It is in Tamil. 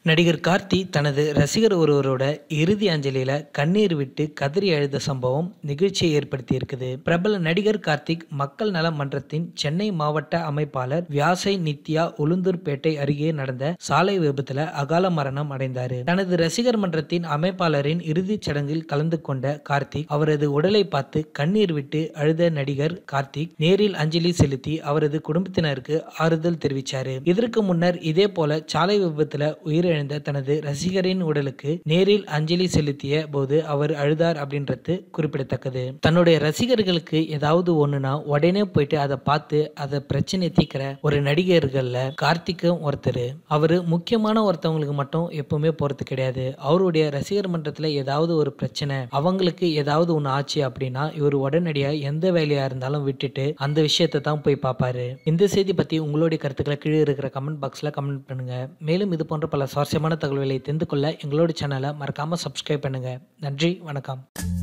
நடிகர் கார்த்தி தனது ரசிகர் ஒருவரோட இறுதி அஞ்சலியில கண்ணீர் விட்டு கதறி அழுத சம்பவம் நிகழ்ச்சியை ஏற்படுத்தி இருக்குது பிரபல நடிகர் கார்த்திக் மக்கள் நல மன்றத்தின் சென்னை மாவட்ட அமைப்பாளர் வியாசை நித்யா உளுந்தூர்பேட்டை அருகே நடந்த சாலை விபத்துல அகால மரணம் அடைந்தாரு தனது ரசிகர் மன்றத்தின் அமைப்பாளரின் இறுதிச் சடங்கில் கலந்து கொண்ட கார்த்திக் அவரது உடலை பார்த்து கண்ணீர் விட்டு அழுத நடிகர் கார்த்திக் நேரில் அஞ்சலி செலுத்தி அவரது குடும்பத்தினருக்கு ஆறுதல் தெரிவிச்சாரு இதற்கு முன்னர் இதே போல சாலை விபத்துல உயிரிழந்த தனது ரசிகரின் உடலுக்கு நேரில் அஞ்சலி செலுத்திய போது அவர் அழுதார் அப்படின்றது குறிப்பிடத்தக்கது தன்னுடைய ரசிகர்களுக்கு ஏதாவது ஒண்ணுனா உடனே போயிட்டு அதை பார்த்து அதை பிரச்சனை தீக்கிற ஒரு நடிகர்கள்ல கார்த்திக்கும் ஒருத்தர் அவரு முக்கியமான ஒருத்தவங்களுக்கு மட்டும் எப்பவுமே போறது கிடையாது அவருடைய ரசிகர் மன்றத்துல ஏதாவது ஒரு பிரச்சனை அவங்களுக்கு ஏதாவது ஒண்ணு ஆச்சு அப்படின்னா இவர் உடனடியா எந்த வேலையா இருந்தாலும் விட்டுட்டு அந்த விஷயத்தை தான் போய் பார்ப்பாரு இந்த செய்தி பத்தி உங்களுடைய கருத்துக்களை கீழே இருக்கிற கமெண்ட் பாக்ஸ்ல கமெண்ட் பண்ணுங்க மேலும் இது போன்ற பல சுவாரஸ்யமான தகவல்களை தெரிந்து கொள்ள எங்களோட சேனலை மறக்காம சப்ஸ்கிரைப் பண்ணுங்க நன்றி வணக்கம்